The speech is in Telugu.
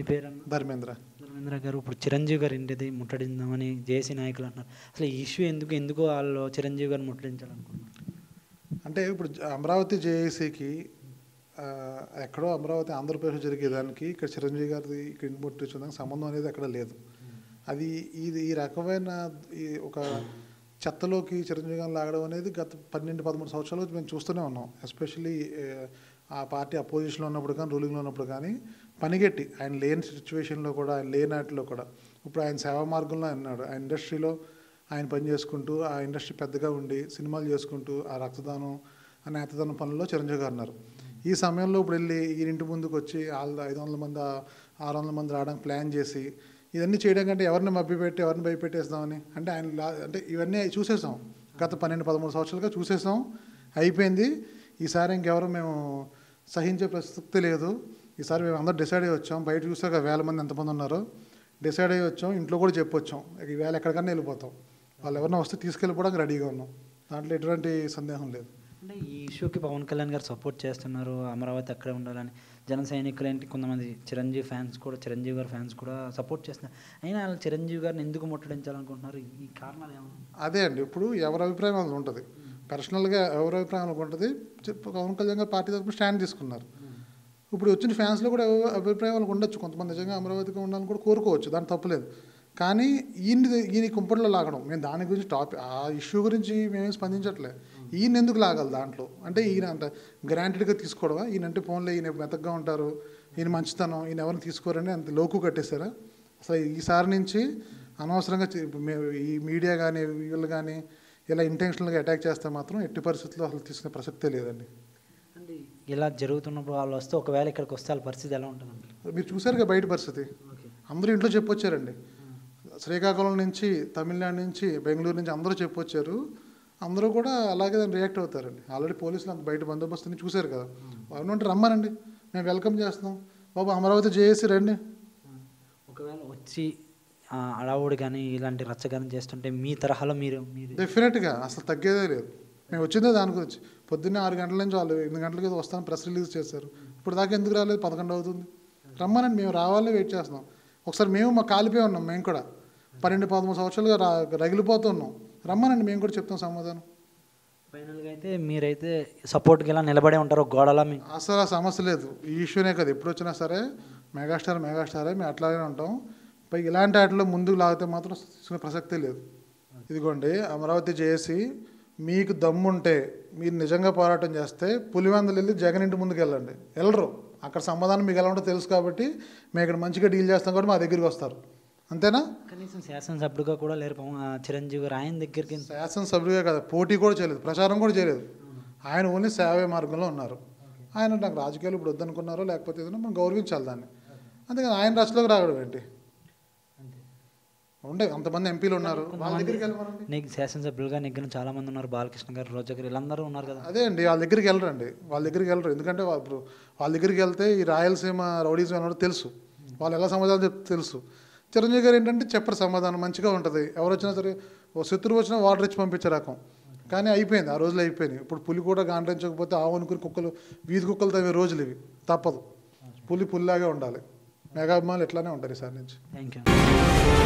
మీ పేరన్న ధర్మేంద్ర ధర్మేంద్ర గారు ఇప్పుడు చిరంజీవి గారు ఇంటిది ముట్టడిందామని జేసీ నాయకులు అంటున్నారు అసలు ఈ ఇష్యూ ఎందుకు ఎందుకు వాళ్ళు చిరంజీవి గారిని ముట్టడించాలనుకుంటున్నారు అంటే ఇప్పుడు జ- అమరావతి జేఏసీకి ఎక్కడో అమరావతి ఆంధ్రప్రదేశ్ జరిగేదానికి ఇక్కడ చిరంజీవి గారిది ఇక్కడ ఇంటి ముట్టించడానికి సంబంధం అనేది అక్కడ లేదు అది ఇది ఈ రకమైన ఈ ఒక చెత్తలోకి చిరంజీవి గారిని లాగడం అనేది గత పన్నెండు పదమూడు సంవత్సరాలు మేము చూస్తూనే ఉన్నాం ఎస్పెషల్లీ ఆ పార్టీ అపోజిషన్లో ఉన్నప్పుడు కానీ రూలింగ్లో ఉన్నప్పుడు కానీ పనిగట్టి ఆయన లేని సిచ్యువేషన్లో కూడా ఆయన లేని వాటిలో కూడా ఇప్పుడు ఆయన సేవా మార్గంలో అన్నాడు ఆ ఇండస్ట్రీలో ఆయన పని చేసుకుంటూ ఆ ఇండస్ట్రీ పెద్దగా ఉండి సినిమాలు చేసుకుంటూ ఆ రక్తదానం ఆ నేతదానం పనుల్లో చిరంజీవి గారు ఉన్నారు ఈ సమయంలో ఇప్పుడు వెళ్ళి ఈ ఇంటి ముందుకు వచ్చి వాళ్ళ ఐదు వందల మంది ఆ- ఆరు వందల మంది రావడానికి ప్లాన్ చేసి ఇవన్నీ చేయడం కంటే ఎవరిని మభ్యపెట్టి ఎవరిని భయపెట్టేస్తామని అంటే ఆయన లా- అంటే ఇవన్నీ చూసేసాం గత పన్నెండు పదమూడు సంవత్సరాలుగా చూసేసాం అయిపోయింది ఈసారి ఇంకెవరు మేము సహించే ప్రసక్తి లేదు ఈసారి మేము అందరూ డిసైడ్ అయ్యి వచ్చాం బయట చూసాక వేల మంది ఎంతమంది ఉన్నారో డిసైడ్ అయ్యి వచ్చాం ఇంట్లో కూడా చెప్పొచ్చాం ఇక ఈవేళ ఎక్కడికన్నా వెళ్ళిపోతాం వాళ్ళు ఎవరైనా వస్తే తీసుకెళ్ళిపోవడానికి రెడీగా ఉన్నాం దాంట్లో ఎటువంటి సందేహం లేదు అంటే ఈ ఇష్యూకి పవన్ కళ్యాణ్ గారు సపోర్ట్ చేస్తున్నారు అమరావతి అక్కడే ఉండాలని జన సైనికులు ఏంటి కొంతమంది చిరంజీవి ఫ్యాన్స్ కూడా చిరంజీవి గారి ఫ్యాన్స్ కూడా సపోర్ట్ చేస్తున్నారు అయినా వాళ్ళు చిరంజీవి గారిని ఎందుకు ముట్టడించాలనుకుంటున్నారు ఈ- ఈ కారణాలు ఏమన్నా అదే అండి ఇప్పుడు ఎవరి అభిప్రాయం వాళ్ళది ఉంటుంది పర్సనల్గా ఎవరి అభిప్రాయం వాళ్ళకి ఉంటుంది చెప్పు పవన్ కళ్యాణ్ గారు పార్టీ తరపున స్టాండ్ తీసుకున్నారు ఇప్పుడు వచ్చిన ఫ్యాన్స్లో కూడా ఎవరి అభిప్రాయం వాళ్ళకి ఉండొచ్చు కొంతమంది నిజంగా అమరావతిగా ఉండాలని కూడా కోరుకోవచ్చు దాని తప్పులేదు కానీ ఈయన ఈయన కుంపట్లో లాగడం మేము దాని గురించి టాపిక్ ఆ ఇష్యూ గురించి మేమేం స్పందించట్లే ఈయన ఎందుకు లాగాలి దాంట్లో అంటే ఈయన అంత గ్రాంటెడ్గా తీసుకోవడమా ఈయన అంటే ఫోన్లో ఈయన మెత్తగా ఉంటారు ఈయన మంచితనం ఈయన ఎవరిని తీసుకోరని అంత లోకు కట్టేశారా అసలు ఈసారి నుంచి అనవసరంగా చి- మే- ఈ మీడియా కానీ వీళ్ళు కానీ ఇలా ఇంటెన్షనల్గా అటాక్ చేస్తే మాత్రం ఎట్టి పరిస్థితుల్లో అసలు తీసుకునే ప్రసక్తే లేదండి అంటే ఇలా జరుగుతున్నప్పుడు వాళ్ళు వస్తే ఒకవేళ ఇక్కడికి వస్తే వాళ్ళ పరిస్థితి ఎలా ఉంటుంది మీరు చూసారుగా బయట పరిస్థితి ఓకే అందరూ ఇంట్లో చెప్పొచ్చారండి శ్రీకాకుళం నుంచి తమిళనాడు నుంచి బెంగళూరు నుంచి అందరూ చెప్పొచ్చారు అందరూ కూడా అలాగే దాన్ని రియాక్ట్ అవుతారండి ఆల్రెడీ పోలీసులు అంత బయట బందోబస్తుని చూశారు కదా అవునంటే రమ్మనండి మేము వెల్కమ్ చేస్తున్నాం బాబు అమరావతి చేసి రండి ఒకవేళ వచ్చి ఆ, అడావుడు కానీ ఇలాంటి రచ్చగానం చేస్తుంటే మీ తరహాలో మీరు మీరు డెఫినెట్గా అసలు తగ్గేదే లేదు మేము వచ్చిందే దాని గురించి పొద్దున్నే ఆరు గంటల నుంచి వాళ్ళు ఎనిమిది గంటలకి ఏదో వస్తాను ప్రెస్ రిలీజ్ చేశారు ఇప్పుడు దాకా ఎందుకు రాలేదు పదకొండు అవుతుంది రమ్మనండి మేము రావాలని వెయిట్ చేస్తున్నాం ఒకసారి మేము మా కాలిపోయి ఉన్నాం మేము కూడా పన్నెండు పదమూడు సంవత్సరాలుగా రా రగిలిపోతున్నాం రమ్మనండి మేము కూడా చెప్తాం సమాధానం ఫైనల్గా అయితే మీరైతే సపోర్ట్కి ఇలా నిలబడే ఉంటారు ఒక గోడలా మీ అసలు ఆ సమస్య లేదు ఈ ఇష్యూనే కదా ఎప్పుడు వచ్చినా సరే మెగాస్టార్ మెగాస్టారే మేము అట్లాగే ఉంటాం పై ఇలాంటి వాటిలో ముందుకు లాగితే మాత్రం తీసుకునే ప్రసక్తే లేదు ఇదిగోండి అమరావతి చేసి మీకు దమ్ముంటే మీరు నిజంగా పోరాటం చేస్తే పులివెందులు వెళ్ళి జగన్ ఇంటి ముందుకు వెళ్ళండి వెళ్ళరు అక్కడ సమాధానం మీకు ఎలా ఉంటుందో తెలుసు కాబట్టి మేము ఇక్కడ మంచిగా డీల్ చేస్తాం కాబట్టి మా దగ్గరికి వస్తారు అంతేనా కనీసం శాసనసభ్యుడిగా కూడా లేరు పవన్ ఆ, చిరంజీవి గారు ఆయన దగ్గరికి శాసనసభ్యుడిగా కదా పోటీ కూడా చేయలేదు ప్రచారం కూడా చేయలేదు ఆయన ఓన్లీ సేవే మార్గంలో ఉన్నారు ఆయన నాకు రాజకీయాలు ఇప్పుడు వద్దనుకున్నారో లేకపోతే ఏదైనా మనం గౌరవించాలి దాన్ని అంతేకాని ఆయన రచలోకి రావడం ఏంటి ఉండే అంతమంది ఎంపీలు ఉన్నారు వాళ్ళ దగ్గరికి వెళ్ళమనండి నీకు శాసనసభ్యులుగా నెగ్గిన చాలా మంది ఉన్నారు బాలకృష్ణ గారు రోజా గారు వీళ్ళందరూ ఉన్నారు కదా అదే అండి వాళ్ళ దగ్గరికి వెళ్ళరండి వాళ్ళ దగ్గరికి వెళ్ళరు ఎందుకంటే వా- ఇప్పుడు వాళ్ళ దగ్గరికి వెళ్తే ఈ రాయలసీమ రౌడీజం అన్నది తెలుసు వాళ్ళు ఎలా సమాధానం చెప్తే తెలుసు చిరంజీవి గారు ఏంటంటే చెప్పరు సమాధానం మంచిగా ఉంటుంది ఎవరు వచ్చినా సరే ఓ శత్రువు వచ్చినా వాటర్ ఇచ్చి పంపించే రకం కానీ అయిపోయింది ఆ రోజులు అయిపోయినాయి ఇప్పుడు పులి కూడా గాండ్రించకపోతే ఆవు అనుకుని కుక్కలు వీధి కుక్కలు తవ్వే రోజులు ఇవి తప్పదు పులి పుల్లాగే ఉండాలి మెగాభిమానులు ఎట్లానే ఉంటారు ఈసారి నుంచి థ్యాంక్ యూ